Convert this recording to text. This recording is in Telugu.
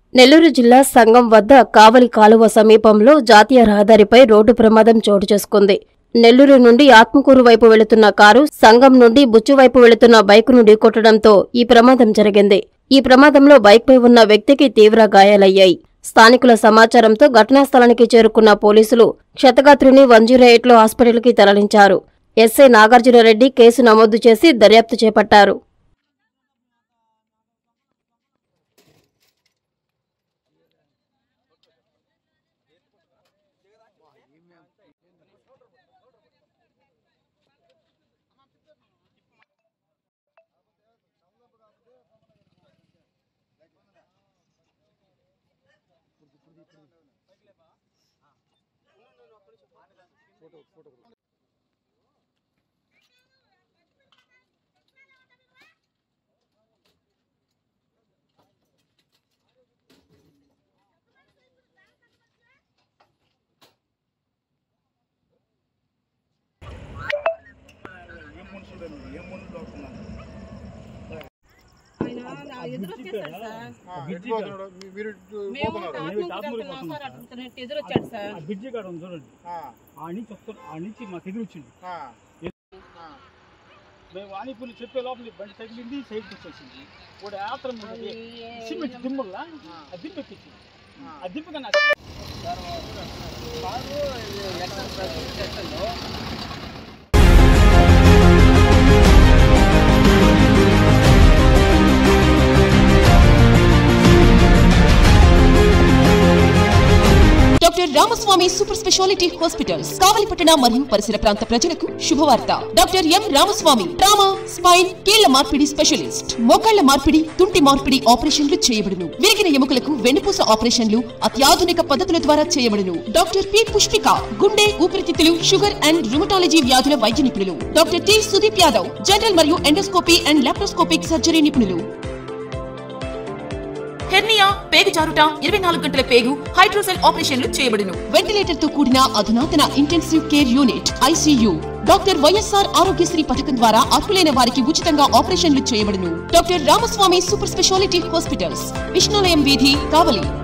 నెల్లూరు జిల్లా సంగం వద్ద కావలి కాలువ సమీపంలో జాతీయ రహదారిపై రోడ్డు ప్రమాదం చోటు చేసుకుంది నెల్లూరు నుండి ఆత్మకూరు వైపు వెళుతున్న కారు సంగం నుండి బుచ్చు వైపు వెళుతున్న బైకును ఢీకొట్టడంతో ఈ ప్రమాదం జరిగింది ఈ ప్రమాదంలో బైక్పై ఉన్న వ్యక్తికి తీవ్ర గాయాలయ్యాయి స్థానికుల సమాచారంతో ఘటనా స్థలానికి చేరుకున్న పోలీసులు క్షతగాత్రుని వన్ జీరో ఎయిట్లో హాస్పిటల్కి తరలించారు ఎస్ఐ నాగార్జునరెడ్డి కేసు నమోదు చేసి దర్యాప్తు చేపట్టారు ఆయన ఎదురు వచ్చేసాడు సార్ ఎటుపోతున్నాడు? మీ- మీరు ఇటు మేము పోతున్నారు. ఆత్మహత్య వెళ్తున్నాం సార్ అతను ఎదురు వచ్చాడు సార్ ఆ బ్రిడ్జి కాడ ఉంది చూడండి ఆ, ఆ నుంచి వస్తాడు ఆ నుంచి మాకు ఎదురు వచ్చింది ఆ, ఆ. మేము వాణిపూర్ని చెప్పే లోపల బండి తగిలింది సైడ్కి వచ్చేసింది వాడు యాత్ర సిమెంట్ దిమ్మల్లా ఆ దిమ్మ ఎక్కించింది ఆ దిమ్మ కన్నా doctor Ramaswamy super speciality hospitals కావలిపట్టణ మరియు పరిసర ప్రాంత ప్రజలకు శుభవార్త doctor M Ramaswamy trauma spine కీళ్ల మార్పిడి స్పెషలిస్ట్ మోకాళ్ల మార్పిడి తుంటి మార్పిడి ఆపరేషన్లు చేయబడును విరిగిన ఎముకలకు వెన్నుపూస ఆపరేషన్లు అత్యాధునిక పద్ధతుల ద్వారా చేయబడును డాక్టర్ పి పుష్పిక గుండె ఊపిరితిత్తులు షుగర్ అండ్ రుమటాలజీ వ్యాధుల వైద్య నిపుణులు doctor T Sudeep Yadav general మరియు ఎండోస్కోపీ అండ్ లాప్రోస్కోపిక్ సర్జరీ నిపుణులు హెర్నియా పేగు జారుట ఇరవై నాలుగు గంటల పేగు హైడ్రోసెల్ ఆపరేషన్లు చేయబడును వెంటిలేటర్ తో కూడిన అధునాతన intensive care unit ICU doctor YSR Arogyasri పథకం ద్వారా అర్హులైన వారికి ఉచితంగా ఆపరేషన్లు చేయబడును doctor Ramaswamy super speciality hospitals Vishnulayam వీధి కావలి